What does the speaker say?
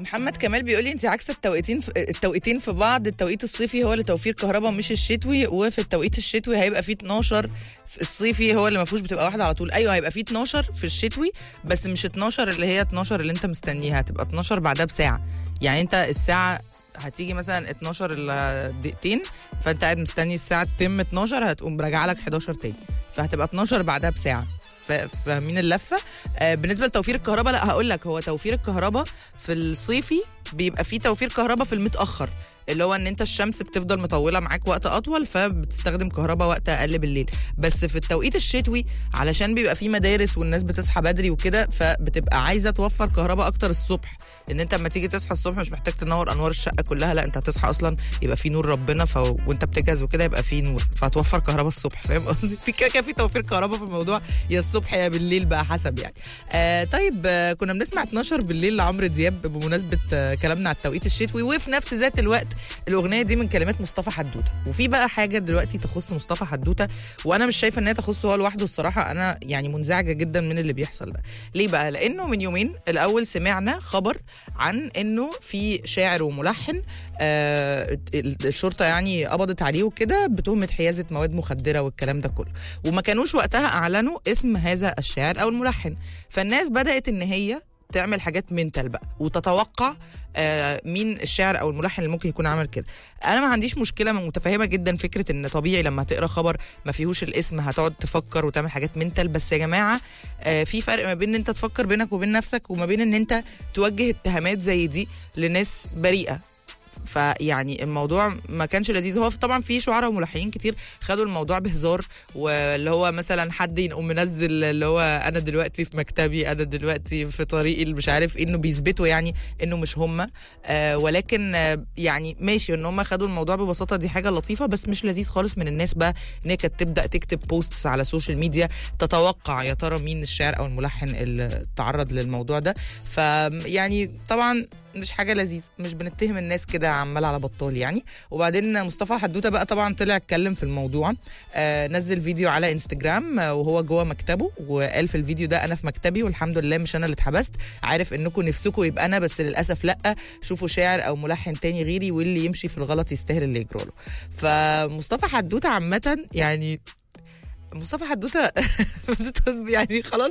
محمد كمال بيقول لي انت عكس التوقيتين في التوقيتين في بعض التوقيت الصيفي هو لتوفير كهرباء مش الشتوي وفي التوقيت الشتوي هيبقى فيه 12 في الصيفي هو اللي ما فيهوش بتبقى واحده على طول ايوه هيبقى فيه 12 في الشتوي بس مش 12 اللي هي 12 اللي انت مستنيها هتبقى 12 بعدها بساعه يعني انت الساعه هتيجي مثلا 12 الا دقيقتين فانت قاعد مستني الساعه تتم 12 هتقوم راجعه لك 11 تاني فهتبقى 12 بعدها بساعه ف- فاهمين اللفه آه بالنسبه لتوفير الكهرباء لا هقول لك هو توفير الكهرباء في الصيفي بيبقى فيه توفير كهرباء في المتاخر اللي هو ان انت الشمس بتفضل مطوله معاك وقت اطول فبتستخدم كهرباء وقت اقل بالليل بس في التوقيت الشتوي علشان بيبقى فيه مدارس والناس بتصحى بدري وكده فبتبقى عايزه توفر كهرباء اكتر الصبح ان انت لما تيجي تصحى الصبح مش محتاج تنور انوار الشقه كلها لا انت هتصحى اصلا يبقى في نور ربنا ف... وانت بتجهز وكده يبقى في نور فهتوفر كهرباء الصبح فاهم قصدي في كده كده في توفير كهرباء في الموضوع يا الصبح يا بالليل بقى حسب يعني آه طيب آه كنا بنسمع 12 بالليل لعمرو دياب بمناسبه آه كلامنا على التوقيت الشتوي وفي نفس ذات الوقت الاغنيه دي من كلمات مصطفى حدوته وفي بقى حاجه دلوقتي تخص مصطفى حدوته وانا مش شايفه ان هي تخصه هو لوحده الصراحه انا يعني منزعجه جدا من اللي بيحصل ده ليه بقى لانه من يومين الاول سمعنا خبر عن انه في شاعر وملحن آه الشرطه يعني قبضت عليه وكده بتهمه حيازه مواد مخدره والكلام ده كله وما كانوش وقتها اعلنوا اسم هذا الشاعر او الملحن فالناس بدات ان هي تعمل حاجات منتال بقى وتتوقع آه مين الشاعر او الملحن اللي ممكن يكون عمل كده انا ما عنديش مشكله متفهمه جدا فكره ان طبيعي لما تقرا خبر ما فيهوش الاسم هتقعد تفكر وتعمل حاجات منتال بس يا جماعه آه في فرق ما بين ان انت تفكر بينك وبين نفسك وما بين ان انت توجه اتهامات زي دي لناس بريئه فيعني الموضوع ما كانش لذيذ هو طبعا في شعراء وملحنين كتير خدوا الموضوع بهزار واللي هو مثلا حد يقوم منزل اللي هو انا دلوقتي في مكتبي انا دلوقتي في طريقي اللي مش عارف إيه، انه بيثبتوا يعني انه مش هم آه ولكن آه يعني ماشي ان هم خدوا الموضوع ببساطه دي حاجه لطيفه بس مش لذيذ خالص من الناس بقى ان هي كانت تبدا تكتب بوستس على السوشيال ميديا تتوقع يا ترى مين الشاعر او الملحن اللي تعرض للموضوع ده فيعني طبعا مش حاجه لذيذه مش بنتهم الناس كده عمال على بطال يعني وبعدين مصطفى حدوته بقى طبعا طلع اتكلم في الموضوع آه نزل فيديو على انستجرام آه وهو جوه مكتبه وقال في الفيديو ده انا في مكتبي والحمد لله مش انا اللي اتحبست عارف انكم نفسكم يبقى انا بس للاسف لا شوفوا شاعر او ملحن تاني غيري واللي يمشي في الغلط يستاهل اللي يجرى له فمصطفى حدوته عامه يعني مصطفى حدوته يعني خلاص